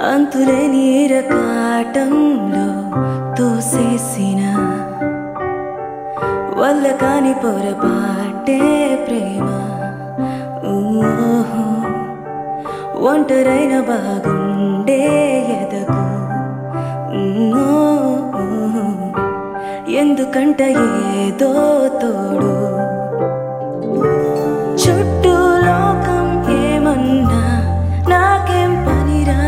అంతులేని రకాటంలో తోసేసిన వల్ల కాని పొరపాటే ప్రేమ ఊహు. ఒంటరైన బాగుండే ఎదకు ఊహు. ఎందుకంట ఏదో తోడు చుట్టూ లోకం ఏమన్నా నాకేం పనిరా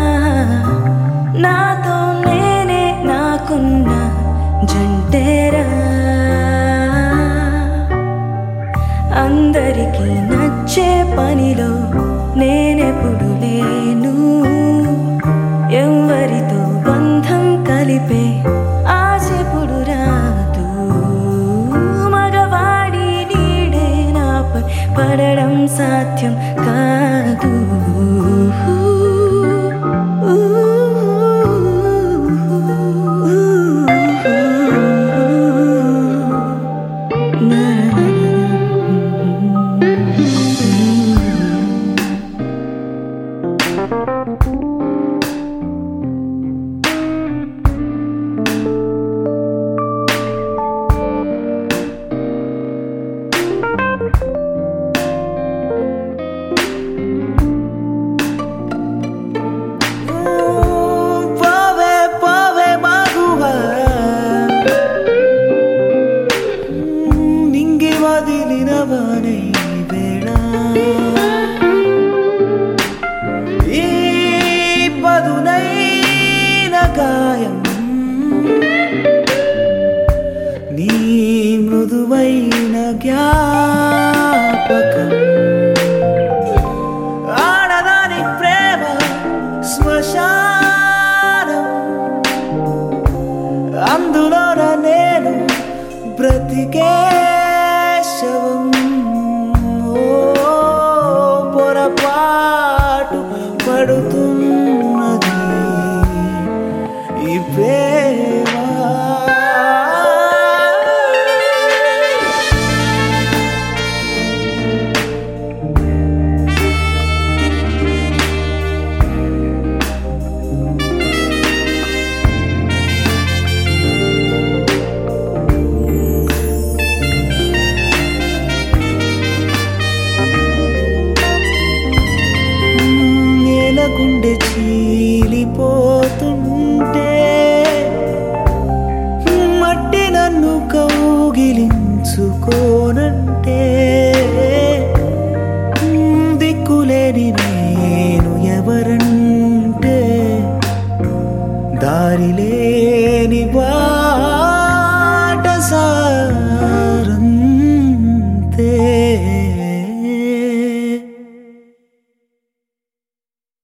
నాతో నేనే నాకున్న జంటేరా అందరికీ నచ్చే పనిలో నేనెప్పుడు లేను ఎవరితో బంధం కలిపే ఆశెప్పుడు రాదు మగవాడి నీడే నాపై పడడం సాధ్యం కాదు పోవే పోవే మగువా నింగి వదిలినవనే వేళ ఈ పదునైన గాయం నీ మృదువైన జ్ఞాపకం ఆడదాని ప్రేమ శ్మశానం అందులోన నేను బ్రతికే శవం ఓ పొరపాటు పడుతున్నది ఈ ప్రేమ